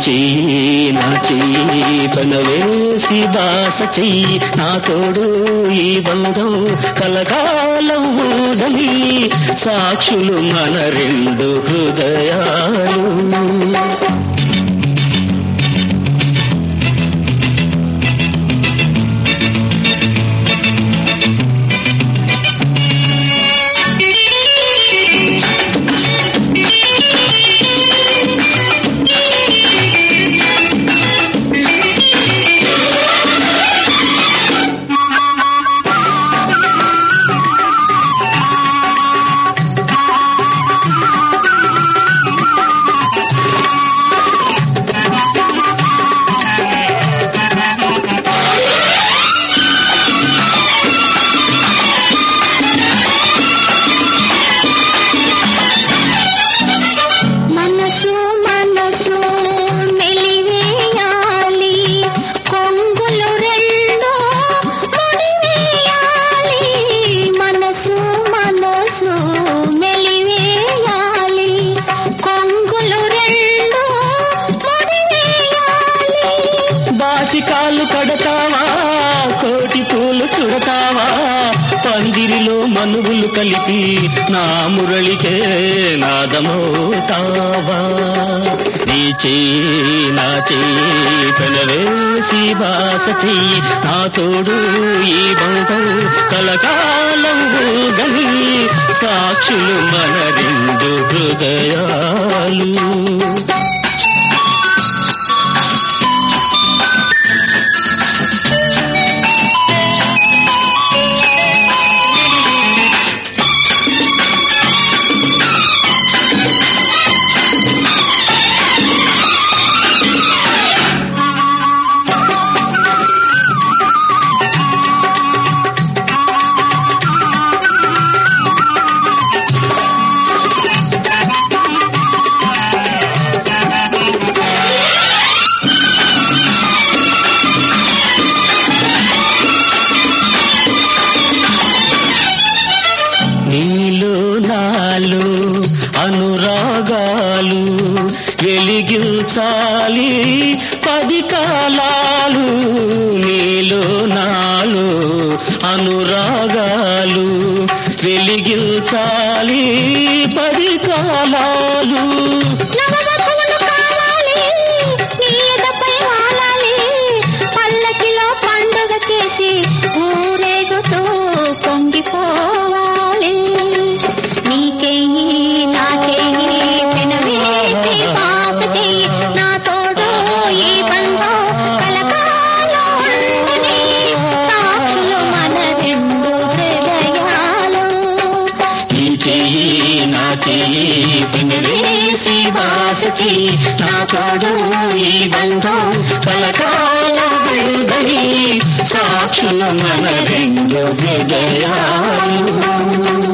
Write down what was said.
చెయ్యి నా చెయ్యి పనవేసి బాస చెయ్యి నా తోడు ఈ బంధం కలకాలం ఊడని సాక్షులు మన రెండు హృదయాలు మనసు మనసు మెలివేయాలి కొంగులు రెండు ముడివేయాలి మనసు మనసు మెలివేయాలి కొంగులు రెండు ముడివేయాలి బాసికాలు కడతావా కోటి పూలు చుడతావా పందిరిలో మనుగులు కలిపి నా మురళికే నాదమవుతావా నీ చెయ్యి నా చెయ్యి పెనవేసి బాస చెయ్యి నా తోడు ఈ బంధం కలకాలం గని సాక్షులు మన రెండు హృదయాలు నీలో నాలో అనురాగాలు వెలిగించాలి పది కాలాలు నీలో నాలో అనురాగాలు వెలిగించాలి పది కాలాలు నవవధువులు కావాలి నీ ఎదపై వాలాలి పల్లకిలో పండుగ చేసి ఊరేగుతూ పొంగిపోవాలి నీ చెయ్యి నా చెయ్యి పెనవేసి పాస చెయ్యి నా తోడు ఈ బంధం కలకాలం ఉండని సాక్షులు మన రెండు హృదయాలు ఈ చెయ్యి నా చెయ్యి పనివేసి బాస చెయ్యి నా తోడు ఈ బంధం కలకాలం ఉందని సాక్షులు మన రెండు హృదయాలు